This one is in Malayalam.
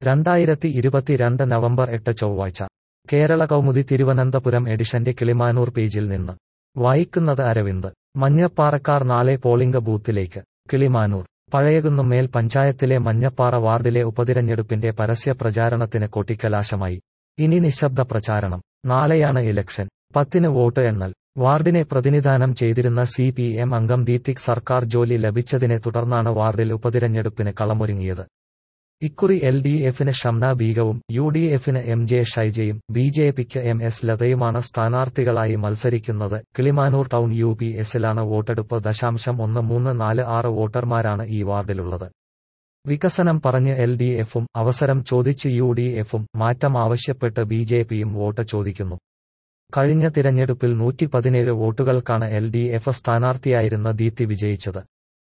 രണ്ടായിരത്തി ഇരുപത്തിരണ്ട് നവംബർ എട്ട് ചൊവ്വാഴ്ച കേരള കൗമുദി തിരുവനന്തപുരം എഡിഷന്റെ കിളിമാനൂർ പേജിൽ നിന്ന് വായിക്കുന്നത് അരവിന്ദ് മഞ്ഞപ്പാറക്കാർ നാളെ പോളിംഗ് ബൂത്തിലേക്ക് കിളിമാനൂർ പഴയകുന്നുമേൽ പഞ്ചായത്തിലെ മഞ്ഞപ്പാറ വാർഡിലെ ഉപതിരഞ്ഞെടുപ്പിന്റെ പരസ്യ പ്രചാരണത്തിന് കൊട്ടിക്കലാശമായി ഇനി നിശബ്ദ പ്രചാരണം നാളെയാണ് ഇലക്ഷൻ പത്തിന് വോട്ട് എണ്ണൽ വാർഡിനെ പ്രതിനിധാനം ചെയ്തിരുന്ന സി പി എം അംഗം ദീപ്തിക് സർക്കാർ ജോലി ലഭിച്ചതിനെ തുടർന്നാണ് വാർഡിൽ ഉപതിരഞ്ഞെടുപ്പിന് കളമൊരുങ്ങിയത് ഇക്കുറി എൽ ഡി എഫിന് ഷംന ബീഗവും യു ഡി എഫിന് എം ജെ ഷൈജയും ബി ജെ പിക്ക് എം എസ് ലതയുമാണ് സ്ഥാനാർത്ഥികളായി മത്സരിക്കുന്നത് കിളിമാനൂർ ടൗൺ യു പി എസിലാണ് വോട്ടെടുപ്പ് ദശാംശം ഒന്ന് മൂന്ന് നാല് ആറ് വോട്ടർമാരാണ് ഈ വാർഡിലുള്ളത് വികസനം പറഞ്ഞ് എൽ ഡി എഫും അവസരം ചോദിച്ച് യു ഡി എഫും മാറ്റം ആവശ്യപ്പെട്ട് ബി ജെ പിയും വോട്ട് ചോദിക്കുന്നു കഴിഞ്ഞ തിരഞ്ഞെടുപ്പിൽ നൂറ്റി പതിനേഴ് വോട്ടുകൾക്കാണ് എൽ ഡി എഫ് സ്ഥാനാർത്ഥിയായിരുന്ന ദീപ്തി വിജയിച്ചത്